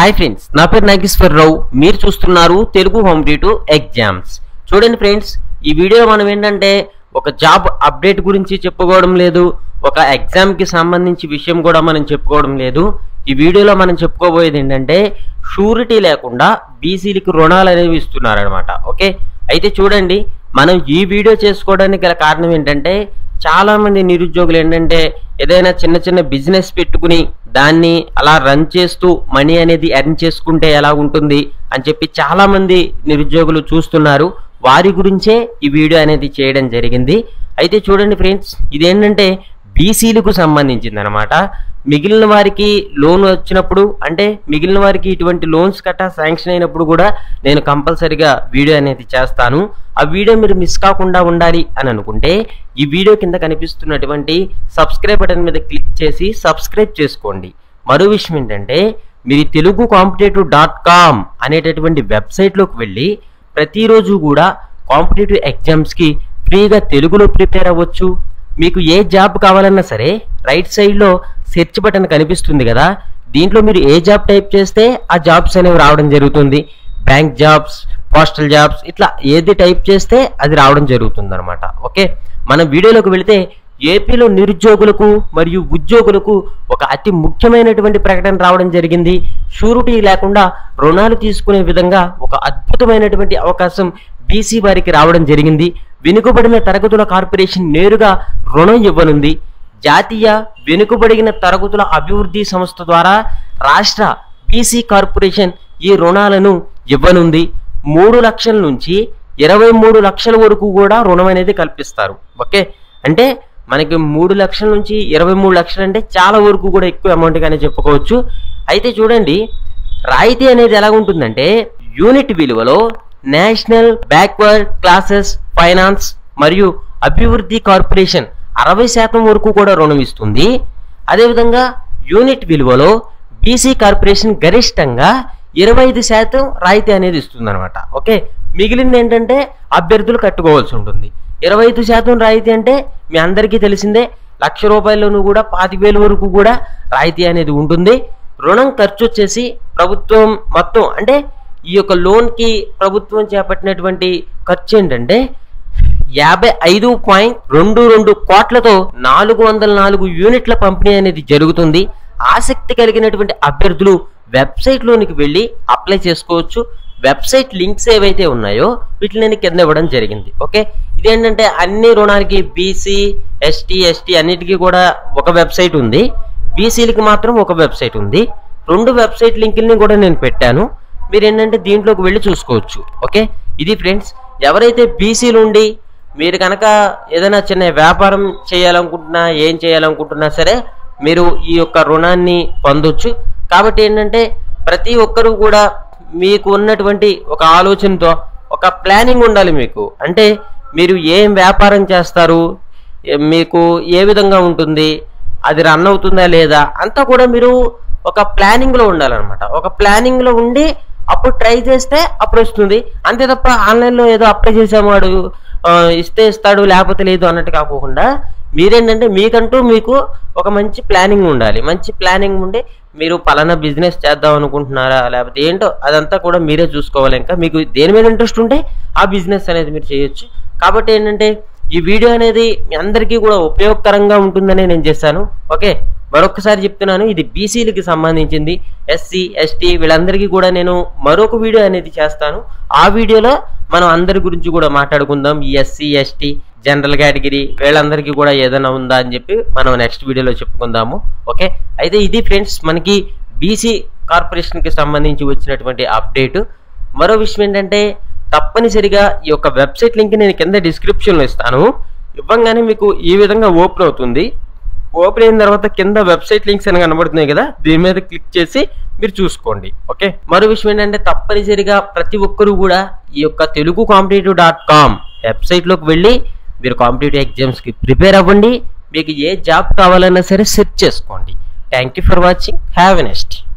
hi friends నా పేరు నాగేశ్వరరావు మీరు చూస్తున్నారు తెలుగు హోమ్ టు ఎగ్జామ్స్ చూడండి ఫ్రెండ్స్ ఈ వీడియో మనం ఏంటంటే ఒక జాబ్ అప్డేట్ గురించి చెప్పుకోవడం లేదు ఒక ఎగ్జామ్ కి సంబంధించి విషయం కూడా మనం చెప్పుకోవడం లేదు ఈ వీడియోలో మనం చెప్పుకోబోయేది ఏంటంటే షూరిటీ లేకుండా బీసీలకు రుణాలు అనేవి ఇస్తున్నారనమాట ఓకే అయితే చూడండి మనం ఈ వీడియో చేసుకోవడానికి గల కారణం ఏంటంటే చాలా మంది నిరుద్యోగులు ఏంటంటే ఏదైనా చిన్న చిన్న బిజినెస్ పెట్టుకుని దాన్ని అలా రన్ చేస్తూ మనీ అనేది ఎర్న్ చేసుకుంటే ఎలా ఉంటుంది అని చెప్పి చాలా మంది నిరుద్యోగులు చూస్తున్నారు వారి గురించే ఈ వీడియో అనేది చేయడం జరిగింది అయితే చూడండి ఫ్రెండ్స్ ఇదేంటంటే బీసీలకు సంబంధించింది అనమాట మిగిలిన వారికి లోన్ వచ్చినప్పుడు అంటే మిగిలిన వారికి ఇటువంటి లోన్స్ కట్టా శాంక్షన్ అయినప్పుడు కూడా నేను కంపల్సరిగా వీడియో అనేది చేస్తాను ఆ వీడియో మీరు మిస్ కాకుండా ఉండాలి అని అనుకుంటే ఈ వీడియో కింద కనిపిస్తున్నటువంటి సబ్స్క్రైబ్ బటన్ మీద క్లిక్ చేసి సబ్స్క్రైబ్ చేసుకోండి మరో విషయం ఏంటంటే మీరు తెలుగు కాంపిటేటివ్ డాట్ కామ్ అనేటటువంటి వెబ్సైట్లోకి వెళ్ళి ప్రతిరోజు కూడా కాంపిటేటివ్ ఎగ్జామ్స్కి ఫ్రీగా తెలుగులో ప్రిపేర్ అవ్వచ్చు మీకు ఏ జాబ్ కావాలన్నా సరే రైట్ సైడ్లో సెర్చ్ బటన్ కనిపిస్తుంది కదా దీంట్లో మీరు ఏ జాబ్ టైప్ చేస్తే ఆ జాబ్స్ అనేవి రావడం జరుగుతుంది బ్యాంక్ జాబ్స్ పోస్టల్ జాబ్స్ ఇట్లా ఏది టైప్ చేస్తే అది రావడం జరుగుతుంది అనమాట ఓకే మనం వీడియోలోకి వెళితే ఏపీలో నిరుద్యోగులకు మరియు ఉద్యోగులకు ఒక అతి ముఖ్యమైనటువంటి ప్రకటన రావడం జరిగింది షూరిటీ లేకుండా రుణాలు తీసుకునే విధంగా ఒక అద్భుతమైనటువంటి అవకాశం బీసీ వారికి రావడం జరిగింది వెనుకబడిన తరగతుల కార్పొరేషన్ నేరుగా రుణం ఇవ్వనుంది జాతీయ వెనుకబడిన తరగతుల అభివృద్ధి సంస్థ ద్వారా రాష్ట్ర బీసీ కార్పొరేషన్ ఈ రుణాలను ఇవ్వనుంది మూడు లక్షల నుంచి ఇరవై మూడు లక్షల వరకు కూడా రుణం అనేది కల్పిస్తారు ఓకే అంటే మనకి మూడు లక్షల నుంచి ఇరవై మూడు లక్షలు అంటే చాలా వరకు కూడా ఎక్కువ అమౌంట్ గానే చెప్పుకోవచ్చు అయితే చూడండి రాయితీ అనేది ఎలా ఉంటుందంటే యూనిట్ విలువలో నేషనల్ బ్యాక్వర్డ్ క్లాసెస్ ఫైనాన్స్ మరియు అభివృద్ధి కార్పొరేషన్ అరవై శాతం వరకు కూడా రుణం ఇస్తుంది అదేవిధంగా యూనిట్ విలువలో బీసీ కార్పొరేషన్ గరిష్టంగా ఇరవై ఐదు శాతం రాయితీ అనేది ఇస్తుంది అనమాట ఓకే మిగిలింది ఏంటంటే అభ్యర్థులు కట్టుకోవాల్సి ఉంటుంది ఇరవై ఐదు శాతం రాయితీ అంటే మీ అందరికీ తెలిసిందే లక్ష రూపాయలను కూడా పాతిక వేల వరకు కూడా రాయితీ అనేది ఉంటుంది రుణం ఖర్చు వచ్చేసి ప్రభుత్వం మొత్తం అంటే ఈ యొక్క లోన్కి ప్రభుత్వం చేపట్టినటువంటి ఖర్చు ఏంటంటే యాభై ఐదు పాయింట్ రెండు రెండు కోట్లతో నాలుగు వందల నాలుగు యూనిట్ల పంపిణీ అనేది జరుగుతుంది ఆసక్తి కలిగినటువంటి అభ్యర్థులు వెబ్సైట్లోనికి వెళ్ళి అప్లై చేసుకోవచ్చు వెబ్సైట్ లింక్స్ ఏవైతే ఉన్నాయో వీటిని నేను కింద ఇవ్వడం జరిగింది ఓకే ఇదేంటంటే అన్ని రుణాలకి బీసీ ఎస్టీ ఎస్టీ అన్నిటికీ కూడా ఒక వెబ్సైట్ ఉంది బీసీలకి మాత్రం ఒక వెబ్సైట్ ఉంది రెండు వెబ్సైట్ లింకుల్ని కూడా నేను పెట్టాను మీరు ఏంటంటే దీంట్లోకి వెళ్ళి చూసుకోవచ్చు ఓకే ఇది ఫ్రెండ్స్ ఎవరైతే బీసీలు ఉండి మీరు కనుక ఏదైనా చిన్న వ్యాపారం చేయాలనుకుంటున్నా ఏం చేయాలనుకుంటున్నా సరే మీరు ఈ యొక్క రుణాన్ని పొందొచ్చు కాబట్టి ఏంటంటే ప్రతి ఒక్కరూ కూడా మీకు ఉన్నటువంటి ఒక ఆలోచనతో ఒక ప్లానింగ్ ఉండాలి మీకు అంటే మీరు ఏం వ్యాపారం చేస్తారు ఏ- మీకు ఏ విధంగా ఉంటుంది అది రన్ అవుతుందా లేదా అంతా కూడా మీరు ఒక ప్లానింగ్ లో ఉండాలన్నమాట ఒక ప్లానింగ్ లో ఉండి అప్పుడు ట్రై చేస్తే అప్పుడు వస్తుంది అంతే తప్ప ఆన్లైన్ లో ఏదో అప్లై చేసాము వాడు ఆ, ఇస్తే ఇస్తాడు లేకపోతే లేదు అన్నట్టు కాకుండా మీరేంటంటే మీకంటూ మీకు ఒక మంచి ప్లానింగ్ ఉండాలి మంచి ప్లానింగ్ ఉండి మీరు పలానా బిజినెస్ చేద్దాం అనుకుంటున్నారా లేకపోతే ఏంటో అదంతా కూడా మీరే చూసుకోవాలి ఇంకా మీకు దేని మీద ఇంట్రెస్ట్ ఉంటే ఆ బిజినెస్ అనేది మీరు చేయొచ్చు కాబట్టి ఏంటంటే ఈ వీడియో అనేది మీ అందరికీ కూడా ఉపయోగకరంగా ఉంటుందని నేను చేశాను ఓకే మరొకసారి చెప్తున్నాను ఇది బీసీలకి సంబంధించింది ఎస్సీ ఎస్టీ వీళ్ళందరికీ కూడా నేను మరొక వీడియో అనేది చేస్తాను ఆ వీడియోలో మనం అందరి గురించి కూడా మాట్లాడుకుందాం ఈ ఎస్సీ ఎస్టీ జనరల్ కేటగిరీ వీళ్ళందరికీ కూడా ఏదైనా ఉందా అని చెప్పి మనం నెక్స్ట్ వీడియోలో చెప్పుకుందాము ఓకే అయితే ఇది ఫ్రెండ్స్ మనకి బీసీ కార్పొరేషన్కి సంబంధించి వచ్చినటువంటి అప్డేట్ మరో విషయం ఏంటంటే తప్పనిసరిగా ఈ యొక్క వెబ్సైట్ లింక్ నేను కింద డిస్క్రిప్షన్లో ఇస్తాను ఇవ్వంగానే మీకు ఈ విధంగా ఓపెన్ అవుతుంది ఓపెన్ అయిన తర్వాత కింద వెబ్సైట్ లింక్స్ అని కనబడుతున్నాయి కదా దీని మీద క్లిక్ చేసి మీరు చూసుకోండి ఓకే మరో విషయం ఏంటంటే తప్పనిసరిగా ప్రతి ఒక్కరు కూడా ఈ యొక్క తెలుగు కాంపిటేటివ్ డాట్ కామ్ వెబ్సైట్లోకి వెళ్ళి మీరు కాంపిటేటివ్ ఎగ్జామ్స్కి ప్రిపేర్ అవ్వండి మీకు ఏ జాబ్ కావాలన్నా సరే సెర్చ్ చేసుకోండి thank you for watching have a next